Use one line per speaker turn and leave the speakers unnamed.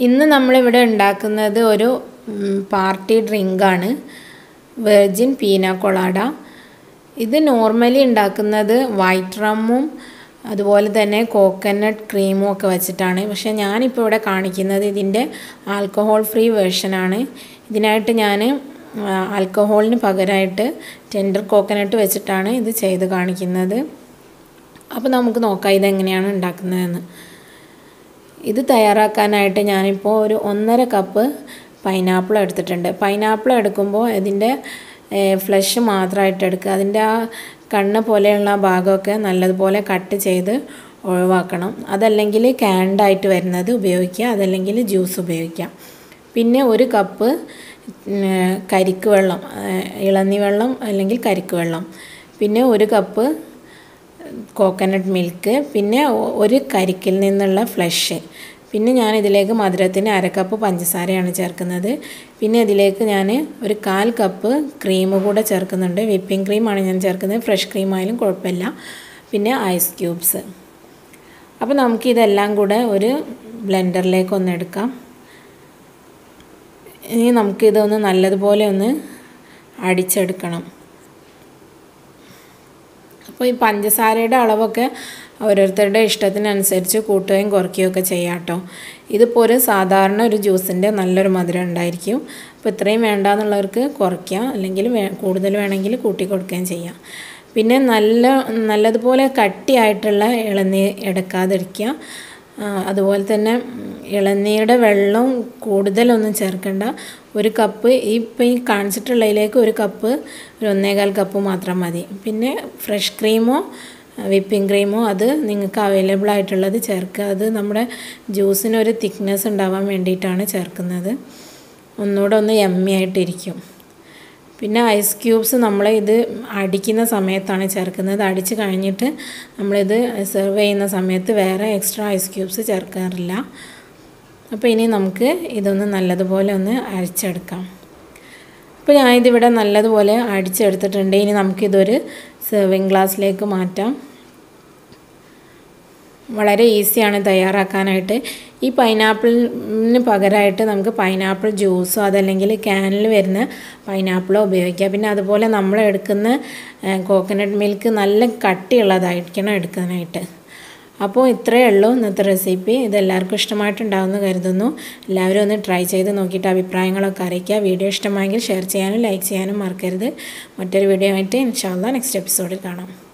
ഇന്ന് നമ്മളിവിടെ ഉണ്ടാക്കുന്നത് ഒരു ഉം, പാർട്ടി ഡ്രിങ്കാണ് വെർജിൻ പീന കൊളാഡ ഇത് നോർമലി ഉണ്ടാക്കുന്നത് വൈറ്റ് റമ്മും അതുപോലെ തന്നെ കോക്കനട്ട് ക്രീമും ഒക്കെ വെച്ചിട്ടാണ് പക്ഷേ ഞാനിപ്പോൾ ഇവിടെ കാണിക്കുന്നത് ഇതിൻ്റെ ആൽക്കഹോൾ ഫ്രീ വേർഷനാണ് ഇതിനായിട്ട് ഞാൻ ആൽക്കഹോളിന് പകരമായിട്ട് ടെൻഡർ കോക്കനട്ട് വെച്ചിട്ടാണ് ഇത് ചെയ്ത് കാണിക്കുന്നത് അപ്പോൾ നമുക്ക് നോക്കാം ഇതെങ്ങനെയാണ് ഉണ്ടാക്കുന്നതെന്ന് ഇത് തയ്യാറാക്കാനായിട്ട് ഞാനിപ്പോൾ ഒരു ഒന്നര കപ്പ് പൈനാപ്പിൾ എടുത്തിട്ടുണ്ട് പൈനാപ്പിൾ എടുക്കുമ്പോൾ ഇതിൻ്റെ ഫ്ലഷ് മാത്രമായിട്ട് എടുക്കുക അതിൻ്റെ ആ കണ്ണ് പോലെയുള്ള ആ ഭാഗമൊക്കെ നല്ലതുപോലെ കട്ട് ചെയ്ത് ഒഴിവാക്കണം അതല്ലെങ്കിൽ ക്യാൻഡായിട്ട് വരുന്നത് ഉപയോഗിക്കുക അതല്ലെങ്കിൽ ജ്യൂസ് ഉപയോഗിക്കാം പിന്നെ ഒരു കപ്പ് കരിക്ക് വെള്ളം ഇളന്നി വെള്ളം അല്ലെങ്കിൽ കരിക്ക് വെള്ളം പിന്നെ ഒരു കപ്പ് കോക്കനട്ട് മിൽക്ക് പിന്നെ ഒ- ഒരു കരിക്കിൽ നിന്നുള്ള ഫ്ലഷ് പിന്നെ ഞാൻ ഇതിലേക്ക് മധുരത്തിന് അര കപ്പ് പഞ്ചസാരയാണ് ചേർക്കുന്നത് പിന്നെ ഇതിലേക്ക് ഞാൻ ഒരു കാൽ കപ്പ് ക്രീം കൂടെ ചേർക്കുന്നുണ്ട് വിപ്പിംഗ് ക്രീമാണ് ഞാൻ ചേർക്കുന്നത് ഫ്രഷ് ക്രീം ആയാലും കുഴപ്പമില്ല പിന്നെ ഐസ് ക്യൂബ്സ് അപ്പോൾ നമുക്ക് ഇതെല്ലാം കൂടെ ഒരു ബ്ലെൻഡറിലേക്ക് ഒന്ന് എടുക്കാം ഇനി നമുക്കിതൊന്ന് നല്ലതുപോലെ ഒന്ന് അടിച്ചെടുക്കണം അപ്പോൾ ഈ പഞ്ചസാരയുടെ അളവൊക്കെ ഓരോരുത്തരുടെ ഇഷ്ടത്തിനനുസരിച്ച് കൂട്ടുകയും കുറയ്ക്കുകയും ഒക്കെ ചെയ്യാം കേട്ടോ ഇതിപ്പോൾ ഒരു സാധാരണ ഒരു ജ്യൂസിൻ്റെ നല്ലൊരു മധുരം ഉണ്ടായിരിക്കും അപ്പോൾ ഇത്രയും വേണ്ടാന്നുള്ളവർക്ക് കുറയ്ക്കാം അല്ലെങ്കിൽ വേ കൂടുതൽ വേണമെങ്കിൽ കൂട്ടി കൊടുക്കുകയും ചെയ്യാം പിന്നെ നല്ല നല്ലതുപോലെ കട്ടിയായിട്ടുള്ള ഇളനീർ എടുക്കാതിരിക്കുക ആ, അതുപോലെ തന്നെ ഇളനീരുടെ വെള്ളം കൂടുതലൊന്നും ചേർക്കണ്ട ഒരു കപ്പ് ഈ ഇപ്പം ഈ കാണിച്ചിട്ടുള്ളതിലേക്ക് ഒരു കപ്പ് ഒരു ഒന്നേകാൽ കപ്പ് മാത്രം മതി പിന്നെ ഫ്രഷ് ക്രീമോ വിപ്പിംഗ് ക്രീമോ അത് നിങ്ങൾക്ക് അവൈലബിൾ ആയിട്ടുള്ളത് ചേർക്കുക അത് നമ്മുടെ ജ്യൂസിനൊരു തിക്നെസ് ഉണ്ടാവാൻ വേണ്ടിയിട്ടാണ് ചേർക്കുന്നത് ഒന്നുകൂടെ ഒന്ന് യമ്മി ആയിട്ടിരിക്കും പിന്നെ ഐസ് ക്യൂബ്സ് നമ്മൾ ഇത് അടിക്കുന്ന സമയത്താണ് ചേർക്കുന്നത് അടിച്ച് കഴിഞ്ഞിട്ട് നമ്മളിത് സെർവ് ചെയ്യുന്ന സമയത്ത് വേറെ എക്സ്ട്രാ ഐസ് ക്യൂബ്സ് ചേർക്കാറില്ല അപ്പോൾ ഇനി നമുക്ക് ഇതൊന്ന് നല്ലതുപോലെ ഒന്ന് അരിച്ചെടുക്കാം അപ്പോൾ ഞാനിതിവിടെ നല്ലതുപോലെ അടിച്ചെടുത്തിട്ടുണ്ട് ഇനി നമുക്കിതൊരു സെർവിങ് ഗ്ലാസ്സിലേക്ക് മാറ്റാം വളരെ ഈസിയാണ് തയ്യാറാക്കാനായിട്ട് ഈ പൈനാപ്പിളിന് പകരമായിട്ട് നമുക്ക് പൈനാപ്പിൾ ജ്യൂസോ അതല്ലെങ്കിൽ ക്യാനിൽ വരുന്ന പൈനാപ്പിളോ ഉപയോഗിക്കാം പിന്നെ അതുപോലെ നമ്മൾ എടുക്കുന്ന കോക്കനട്ട് മിൽക്ക് നല്ല കട്ടിയുള്ളതായിരിക്കണം എടുക്കാനായിട്ട് അപ്പോൾ ഇത്രയേ ഉള്ളൂ ഇന്നത്തെ റെസിപ്പി ഇതെല്ലാവർക്കും ഇഷ്ടമായിട്ടുണ്ടാവുമെന്ന് കരുതുന്നു എല്ലാവരും ഒന്ന് ട്രൈ ചെയ്ത് നോക്കിയിട്ട് അഭിപ്രായങ്ങളൊക്കെ അറിയിക്കുക വീഡിയോ ഇഷ്ടമായെങ്കിൽ ഷെയർ ചെയ്യാനും ലൈക്ക് ചെയ്യാനും മറക്കരുത് മറ്റൊരു വീഡിയോ ആയിട്ട് ഇൻഷാല്ല നെക്സ്റ്റ് എപ്പിസോഡിൽ കാണാം